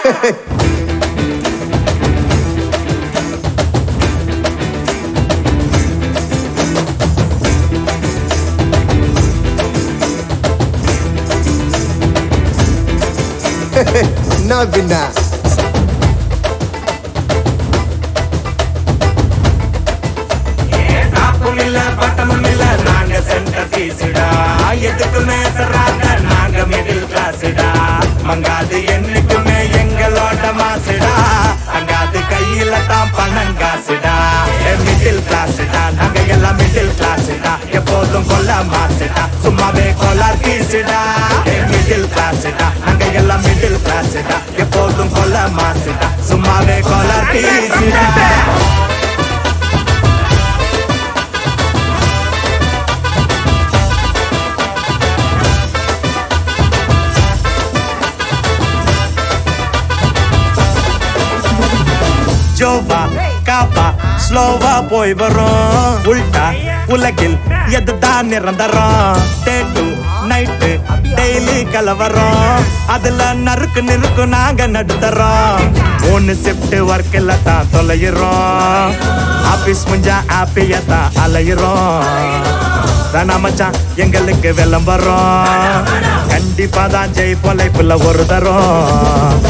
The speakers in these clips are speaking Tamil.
என்ன பின்ன டாப்பும் இல்ல பட்டமும் இல்ல நாங்க சென்டர் பீஸுடா எதுக்குமே சராங்க நாங்க மிடில் கிளாஸ்டா மங்காது என்னைக்குமே எங்களோட மாசுடா அங்காது கையில தான் பணம் காசுடா மிடில் கிளாஸ்டா நாங்க எல்லாம் மிடில் கிளாஸ்டா எப்போதும் கொல்ல மாசுடா சும்மாவே கொலார் பீசுடா மிடில் கிளாஸ்டா நாங்க எல்லாம் மிடில் கிளாஸ்டா எப்போதும் கொல்ல மாசுடா சும்மாவே கொலார் பீசுடா ஜோவா காப்பா ஸ்லோவா போய் வரும் உல்டா உலகில் எதுதான் நிரந்தரம் டே டு நைட்டு டெய்லி கலவரம் அதுல நறுக்கு நிறுக்கு நாங்க நடுத்தரோம் மூணு ஷிஃப்ட் ஒர்க்கில் தான் தொலைகிறோம் ஆபீஸ் முஞ்சா ஆப்பிய தான் அலையிறோம் வேணா மச்சான் எங்களுக்கு விளம்பரம் கண்டிப்பா தான் ஜெய் பொழைப்புல ஒரு தரம்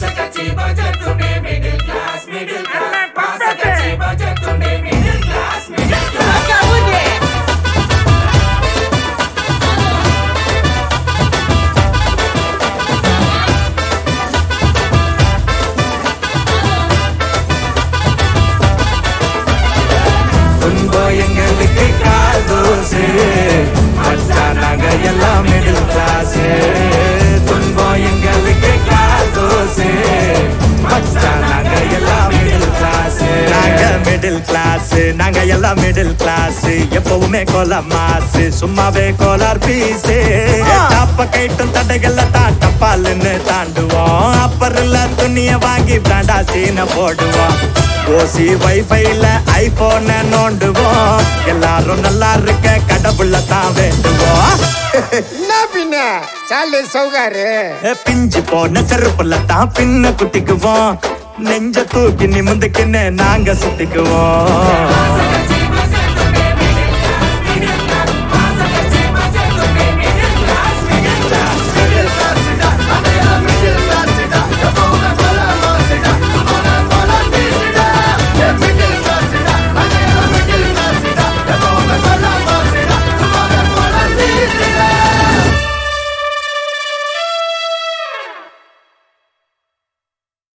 துன்பம் எங்களுக்கு காதோசு மச்சான் நாங்க எல்லாம் மிடில் கிளாஸ் துன்பம் எங்களுக்கு காதோசு மச்சான் நாங்க எல்லாம் மிடில் கிளாஸ் நாங்க மிடில் கிளாஸ் நாங்க எல்லாம் மிடில் கிளாஸ் எப்பவுமே கோல மாசு சும்மாவே கோலார் பீஸ் டாப்ப கைட்டும் தடைகள்ல தான் டப்பாலுன்னு தாண்டுவோம் அப்பரில் துணிய வாங்கி பிராண்டா சீன போடுவோம் ஓசி வைஃபைல ஐபோன் நோண்டுவோம் எல்லாரும் நல்லா இருக்க கடவுள தான் வேண்டுவோம் என்ன பின்ன சாலு சௌகாரு ஏ, பிஞ்சு போன செருப்புல தான் பின்ன குத்திக்குவோம் நெஞ்ச தூக்கி நிமிந்துக்குன்னு நாங்க சுத்திக்குவோம்